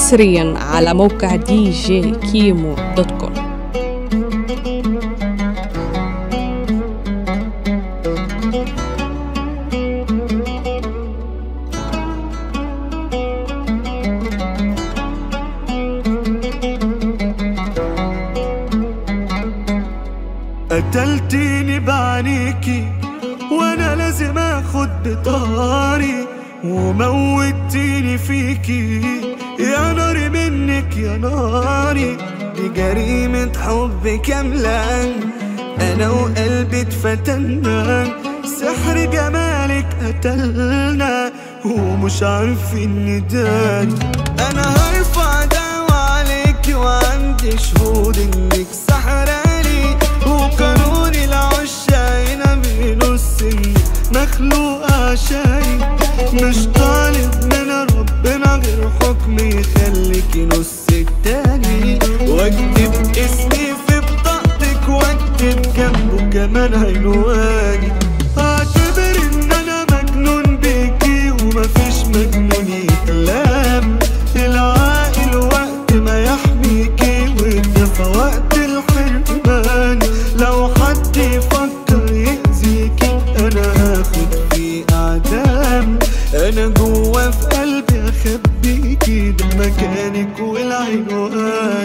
حصريا على موقع دي جي كيمو دوت كوم قتلتيني بعينيكي وانا لازم اخد بطاري وموتيني فيكي يا ناري منك يا ناري دي جريمة حب كاملة انا وقلبي اتفتنا سحر جمالك قتلنا ومش عارفين نداني انا هرفع دعوة عليكي وعندي شهود انك سحراني وقانون العشا هنا بنص انك مخلوق عشاني مش طالب من ربنا غير حكم يخليكي نص التاني واكتب اسمي في بطاقتك واكتب جنبه كمان عنواني اعتبر ان انا مجنون بيكي ومفيش مجنون يتلام العاقل وقت ما يحميكي والدفى وقت الحرمان لو حد يفكر يأذيكي انا هاخد فيه اعدام انا جوا في قلبي اخبيكي ده مكانك والعنوان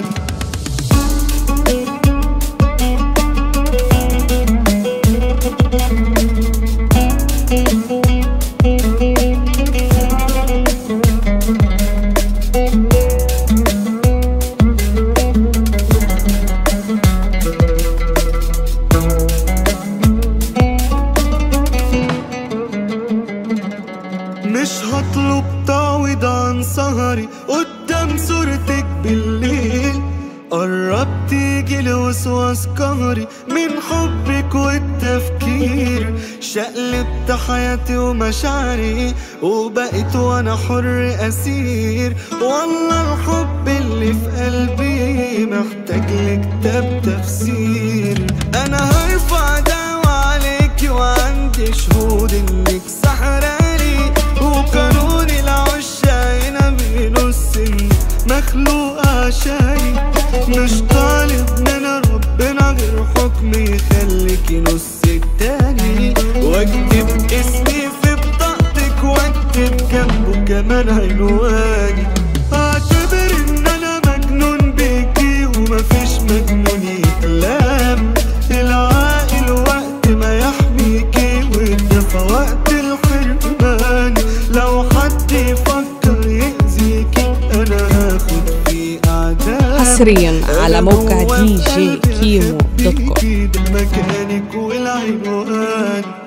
مش هطلب تعويض عن سهري قدام صورتك بالليل قربت تيجي الوسواس قهري من حبك والتفكير شقلبت حياتي ومشاعري وبقيت وانا حر اسير والله الحب اللي في قلبي محتاج لكتاب تفسير انا هرفع دعوة عليكي وعندي شهود انك سحراني وقانون العشا هنا بنص إنك مخلوق عشاني مش طالب من ربنا غير حكم يخليكي نص التاني واكتب اسمي في بطاقتك واكتب جنبه كمان عنواني اعتبر ان انا مجنون بيكي ومفيش مجنون يتلام العاقل وقت ما يحميكي والدفى وقت الحرمان لو حد يفكر يأذيكي انا هاخد فيه اعدام حصريا على موقع دي جي كيمو دوت كوم ده مكانك والعنوان